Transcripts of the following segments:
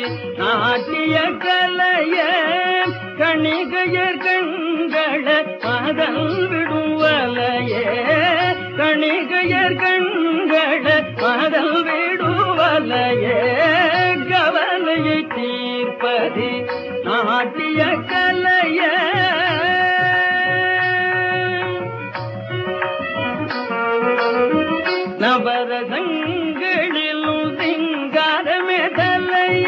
நாட்டிய கலைய கணிகையர் கண்கள மதம் விடுவலையே கணிகையர் கண்கள மதம் விடுவலையே கவலையை தீர்ப்பது நாட்டிய கலைய நவரசங்களிலும் சிங்காரமே தலைய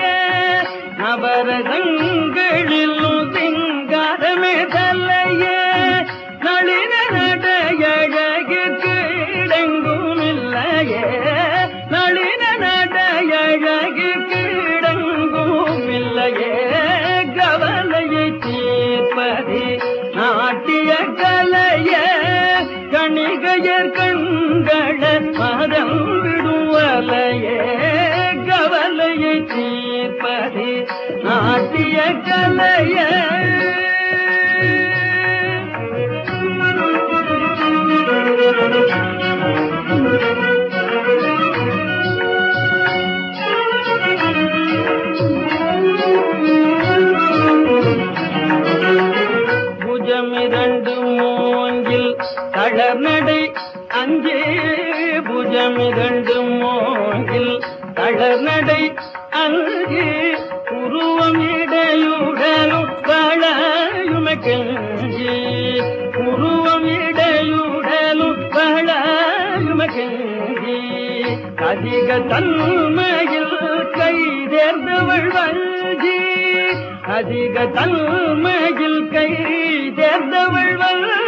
நவரசங்களிலும் சிங்காரமே தலைய நளின நடையழகிற்கு இடங்கும் இல்லையே நளின நடையழகிற்கு இடங்கும் இல்லையே கவலையை தீர்ப்பது நாட்டிய கலைய கணிகையர் கண்கள மதம் விடுவலையே கவலையை தீர்ப்பது நாட்டிய கலைய புஜமிரண்டு மூங்கில் தளர்நடை அஞ்சே புஜமிரண்டு மூங்கில் தளர்நடை அங்கே உருவம் இடையுடனும் வளையுமை கெஞ்சி உருவம் இடையுடனும் வளையுமை கெஞ்சி அதிக தன்மையில் கை தேர்ந்தவள் வஞ்சி அதிக தன்மையில் கை தேர்ந்தவள் வஞ்சி